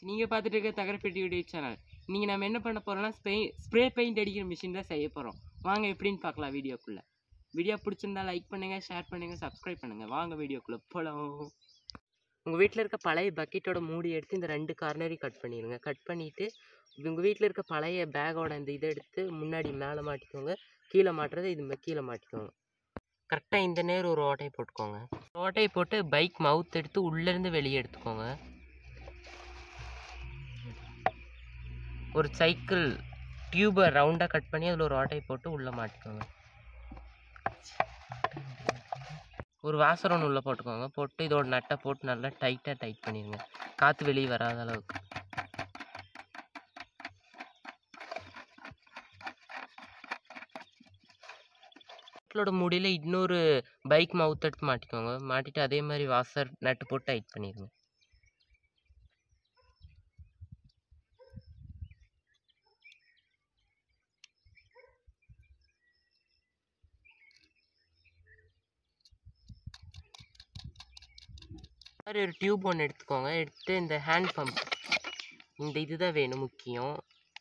friends நீங்கள் பார்த்துட்டு இருக்க தகரப்பெட்டி யூடியூப் சேனல் நீங்கள் நம்ம என்ன பண்ண போகிறோம்னா ஸ்ப்ரே ஸ்ப்ரே பெயிண்ட் அடிக்கிற மிஷின் தான் செய்ய போகிறோம் வாங்க எப்படின்னு பார்க்கலாம் வீடியோக்குள்ளே வீடியோ பிடிச்சிருந்தா லைக் பண்ணுங்கள் ஷேர் பண்ணுங்கள் சப்ஸ்கிரைப் பண்ணுங்கள் வாங்க வீடியோக்குள்ளே போகலாம் உங்கள் வீட்டில் இருக்க பழைய பக்கெட்டோட மூடி எடுத்து இந்த ரெண்டு கார்னரையும் கட் பண்ணிடுங்க கட் பண்ணிவிட்டு உங்கள் வீட்டில் இருக்க பழைய பேக்கோட இந்த இதை எடுத்து முன்னாடி மேலே மாட்டிக்கோங்க கீழே மாட்டுறதை இது மே- கீழே மாட்டிக்கோங்க கரெக்டாக இந்த நேரம் ஒரு ஓட்டையை போட்டுக்கோங்க ஓட்டையை போட்டு பைக் மவுத் எடுத்து உள்ளேருந்து வெளியே எடுத்துக்கோங்க ஒரு சைக்கிள் டியூபை ரவுண்டாக கட் பண்ணி அதில் ஒரு ஓட்டையை போட்டு உள்ளே மாட்டிக்கோங்க ஒரு வாசரம் உள்ளே போட்டுக்கோங்க போட்டு இதோட நட்டை போட்டு நல்லா டைட்டாக டைட் பண்ணிடுங்க காற்று வெளியே வராத அளவுக்கு சைக்கிளோட முடியில் இன்னொரு பைக் மவுத் எடுத்து மாட்டிக்கோங்க மாட்டிட்டு அதே மாதிரி வாசர் நட்டு போட்டு டைட் பண்ணிடுங்க மாதிரி ஒரு டியூப் ஒன்று எடுத்துக்கோங்க எடுத்து இந்த ஹேண்ட் பம்ப் இந்த இதுதான் வேணும் முக்கியம்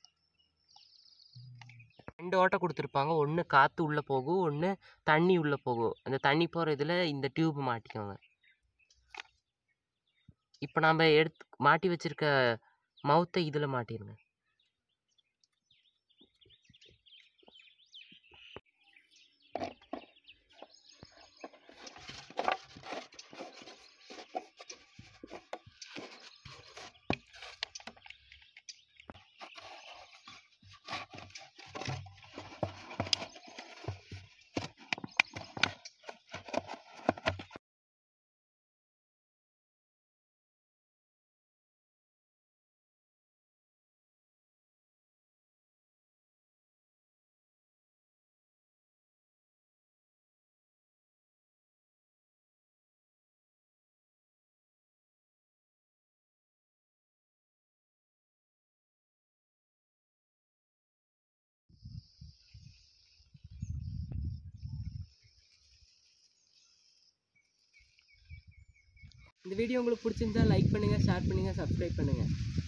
ரெண்டு ஓட்டை கொடுத்துருப்பாங்க ஒன்று காற்று உள்ளே போகும் ஒன்று தண்ணி உள்ளே போகும் அந்த தண்ணி போகிற இதில் இந்த டியூப் மாட்டிக்கோங்க இப்போ நாம் எடுத்து மாட்டி வச்சிருக்க மவுத்தை இதில் மாட்டிடுங்க இந்த வீடியோ உங்களுக்கு பிடிச்சிருந்தா லைக் பண்ணுங்கள் ஷேர் பண்ணுங்கள் சப்ஸ்கிரைப் பண்ணுங்கள்